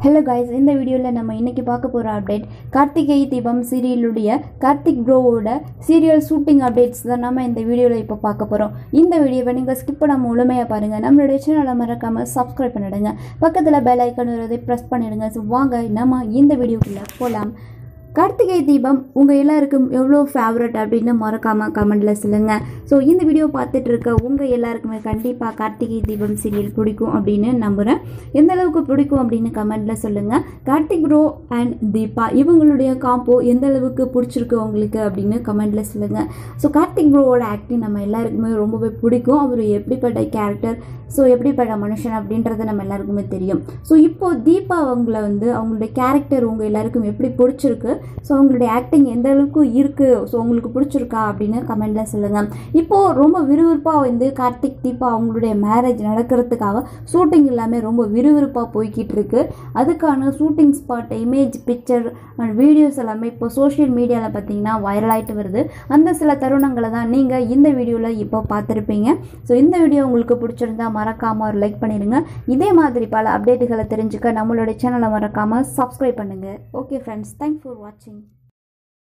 hello guys இந்த வீடியோவில் நம்ம இன்னைக்கு பார்க்க போகிற அப்டேட் கார்த்திகை தீபம் சீரியலுடைய கார்த்திக் ப்ரோவோட சீரியல் ஷூட்டிங் அப்டேட்ஸ் தான் நம்ம இந்த வீடியோவில் இப்போ பார்க்க போகிறோம் இந்த வீடியோவை நீங்கள் ஸ்கிப் பண்ணாமல் முழுமையாக பாருங்கள் நம்மளுடைய சேனலை மறக்காமல் சப்ஸ்கிரைப் பண்ணிடுங்க பக்கத்தில் பெல் ஐக்கன் வருவதை ப்ரெஸ் பண்ணிடுங்க ஸோ வாங்க நம்ம இந்த வீடியோக்குள்ளே போகலாம் கார்த்திகை தீபம் உங்கள் எல்லாருக்கும் எவ்வளோ ஃபேவரட் அப்படின்னு மறக்காமல் கமெண்டில் சொல்லுங்கள் ஸோ இந்த வீடியோ பார்த்துட்டு இருக்க உங்கள் எல்லாருக்குமே கண்டிப்பாக கார்த்திகை தீபம் சீரியல் பிடிக்கும் அப்படின்னு நம்புகிறேன் எந்த அளவுக்கு பிடிக்கும் அப்படின்னு கமெண்டில் சொல்லுங்கள் கார்த்திக் ப்ரோ அண்ட் தீபா இவங்களுடைய காம்போ எந்த அளவுக்கு பிடிச்சிருக்கு உங்களுக்கு அப்படின்னு கமெண்டில் சொல்லுங்கள் ஸோ கார்த்திக் ப்ரோவோட ஆக்டிங் நம்ம எல்லாருக்குமே ரொம்பவே பிடிக்கும் அவர் எப்படிப்பட்ட கேரக்டர் ஸோ எப்படிப்பட்ட மனுஷன் அப்படின்றது நம்ம எல்லாருக்குமே தெரியும் ஸோ இப்போது தீபா அவங்கள வந்து அவங்களுடைய கேரக்டர் உங்கள் எல்லாருக்கும் எப்படி பிடிச்சிருக்கு ஸோ அவங்களுடைய ஆக்டிங் எந்த அளவுக்கு இருக்குது ஸோ உங்களுக்கு பிடிச்சிருக்கா அப்படின்னு கமெண்டில் சொல்லுங்கள் இப்போது ரொம்ப விறுவிறுப்பாக வந்து கார்த்திக் தீபா அவங்களுடைய மேரேஜ் நடக்கிறதுக்காக ஷூட்டிங் எல்லாமே ரொம்ப விறுவிறுப்பாக போய்கிட்டு இருக்கு அதுக்கான shooting spot image picture and videos எல்லாமே இப்போ சோஷியல் மீடியாவில் பார்த்தீங்கன்னா வைரல் ஆகிட்டு வருது அந்த சில தருணங்களை தான் நீங்கள் இந்த வீடியோவில் இப்போ பார்த்துருப்பீங்க ஸோ இந்த வீடியோ உங்களுக்கு பிடிச்சிருந்தா மறக்காமல் ஒரு லைக் பண்ணிடுங்க இதே மாதிரி பல அப்டேட்டுகளை தெரிஞ்சுக்க நம்மளோட சேனலை மறக்காமல் சப்ஸ்கிரைப் பண்ணுங்கள் ஓகே ஃப்ரெண்ட்ஸ் தேங்க்ஸ் ஃபார் வாட்சிங்